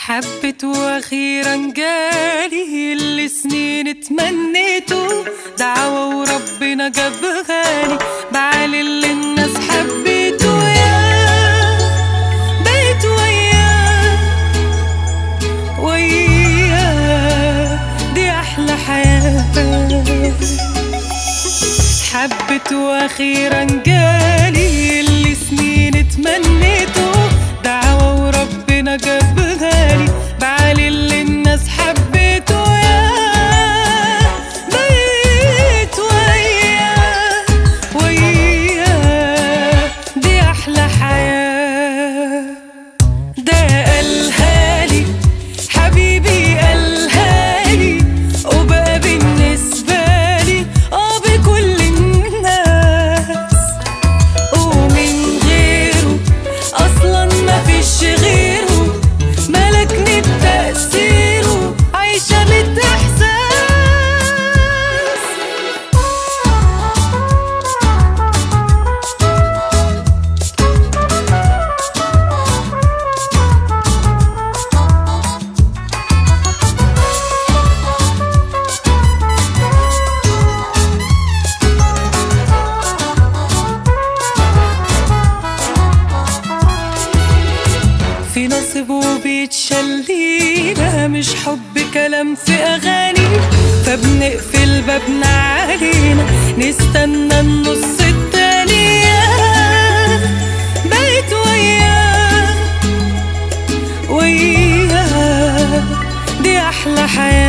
حبت واخيرا جالي اللي سنين تمنيته دعوة وربنا جاب غالي بعالي اللي الناس حبيته يا بقيت وياه وياه دي احلى حياة حبت واخيرا جالي اللي سنين تمنيته دعوة وربنا جاب غالي بعالي اللي الناس حبيته يا بقيت وياه وياه دي احلى حياه ده قالها لي حبيبي قالها لي وبقى بالنسبة لي اه بكل الناس ومن غيره اصلا ما فيش غيره ملكني بتأثيره عايشة بالاحساس في نصب وبيتشلينا مش حب كلام في اغاني فبنقفل بابنا علينا نستنى النص التاني ياه بقيت وياه وياه دي احلى حياه